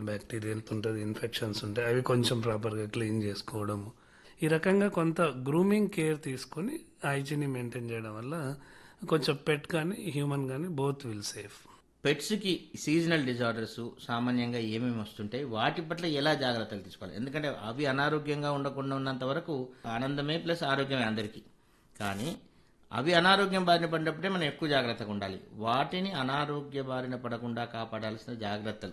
bacterial ఉంటుంది infections ఉంటాయి అవి కొంచెం ప్రాపర్గా క్లీన్ చేసుకోవడము ఈ రకంగా కొంత గ్రూమింగ్ కేర్ తీసుకొని హైజీని మెయింటైన్ చేయడం వల్ల కొంచెం పెట్ కానీ హ్యూమన్ కానీ బోత్ విల్ సేఫ్ పెట్స్కి సీజనల్ డిజార్డర్స్ సామాన్యంగా ఏమేమి వస్తుంటాయి వాటి పట్ల ఎలా జాగ్రత్తలు తీసుకోవాలి ఎందుకంటే అవి అనారోగ్యంగా ఉండకుండా ఉన్నంత వరకు ఆనందమే ప్లస్ ఆరోగ్యమే అందరికీ కానీ అవి అనారోగ్యం బారిన పడినప్పుడే మనం ఎక్కువ జాగ్రత్తగా ఉండాలి వాటిని అనారోగ్య బారిన పడకుండా కాపాడాల్సిన జాగ్రత్తలు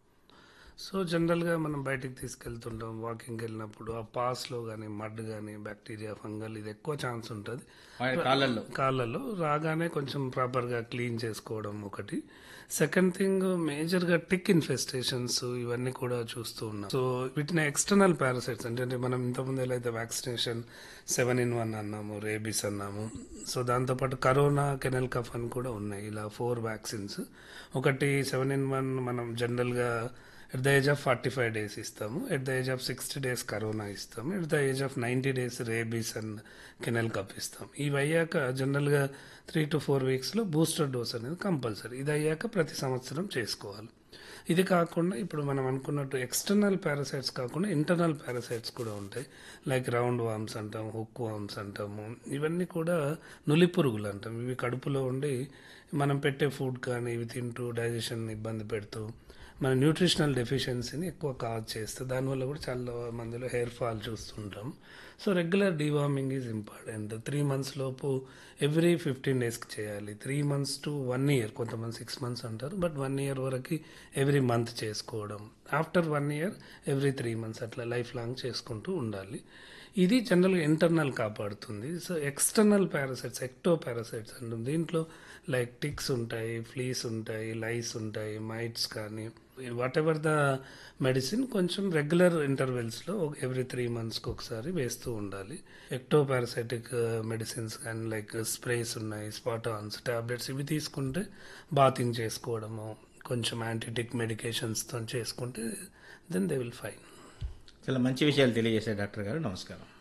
సో జనరల్గా మనం బయటికి తీసుకెళ్తుంటాం వాకింగ్కి వెళ్ళినప్పుడు ఆ పాస్లో కానీ మడ్ కానీ బ్యాక్టీరియా ఫంగల్ ఇది ఎక్కువ ఛాన్స్ ఉంటుంది వాటి కాళ్ళల్లో కాళ్ళలో రాగానే కొంచెం ప్రాపర్గా క్లీన్ చేసుకోవడం ఒకటి సెకండ్ థింగ్ మేజర్గా టిక్ ఇన్ఫెస్టేషన్స్ ఇవన్నీ కూడా చూస్తూ ఉన్నాం సో వీటిని ఎక్స్టర్నల్ పారాసైట్స్ అంటే మనం ఇంతకుముందు ఎలా అయితే వ్యాక్సినేషన్ సెవెన్ ఇన్ వన్ అన్నాము రేబీస్ అన్నాము సో దాంతోపాటు కరోనా కెనల్ కఫ్ అని కూడా ఉన్నాయి ఇలా ఫోర్ వ్యాక్సిన్స్ ఒకటి సెవెన్ ఇన్ వన్ మనం జనరల్గా at the age of forty five days ఇస్తాము at the age of sixty days corona ఇస్తాము at the age of ninety days rabies and kennel cough ఇస్తాం ఇవి అయ్యాక జనరల్గా త్రీ టు ఫోర్ వీక్స్లో బూస్టర్ డోస్ అనేది కంపల్సరీ ఇది అయ్యాక ప్రతి సంవత్సరం చేసుకోవాలి ఇది కాకుండా ఇప్పుడు మనం అనుకున్నట్టు ఎక్స్టర్నల్ పారాసైట్స్ కాకుండా ఇంటర్నల్ పారాసైట్స్ కూడా ఉంటాయి లైక్ రౌండ్ వామ్స్ అంటాం హుక్ వామ్స్ అంటాము ఇవన్నీ కూడా నులి పురుగులు అంటాం ఇవి కడుపులో ఉండి మనం పెట్టే ఫుడ్ కానీ ఇవి తింటూ డైజెషన్ ఇబ్బంది పెడుతూ మన న్యూట్రిషనల్ డెఫిషియన్సీని ఎక్కువ కాజ్ చేస్తుంది దానివల్ల కూడా చాలా మందిలో హెయిర్ ఫాల్ చూస్తుంటాం so regular deworming is important three months లోపు ఎవ్రీ ఫిఫ్టీన్ డేస్కి చేయాలి three months to one year కొంతమంది సిక్స్ మంత్స్ అంటారు బట్ వన్ ఇయర్ వరకు ఎవ్రీ మంత్ చేసుకోవడం after one year every three months అట్లా లైఫ్ లాంగ్ చేసుకుంటూ ఉండాలి ఇది జనరల్గా ఇంటర్నల్ కాపాడుతుంది so external parasites ecto parasites అంటాం దీంట్లో లైక్ టిక్స్ ఉంటాయి ఫ్లీస్ ఉంటాయి లైస్ ఉంటాయి మైట్స్ కానీ వాట్ ఎవర్ ద మెడిసిన్ కొంచెం రెగ్యులర్ ఇంటర్వెల్స్లో ఎవ్రీ త్రీ మంత్స్కి ఒకసారి వేస్తూ ఉండాలి ఎక్టో పారాసైటిక్ మెడిసిన్స్ కానీ లైక్ స్ప్రేస్ ఉన్నాయి స్పాటాన్స్ టాబ్లెట్స్ ఇవి తీసుకుంటే బాతింగ్ చేసుకోవడము కొంచెం యాంటీటిక్ మెడికేషన్స్తో చేసుకుంటే దెన్ దే విల్ ఫైన్ చాలా మంచి విషయాలు తెలియజేశారు డాక్టర్ గారు నమస్కారం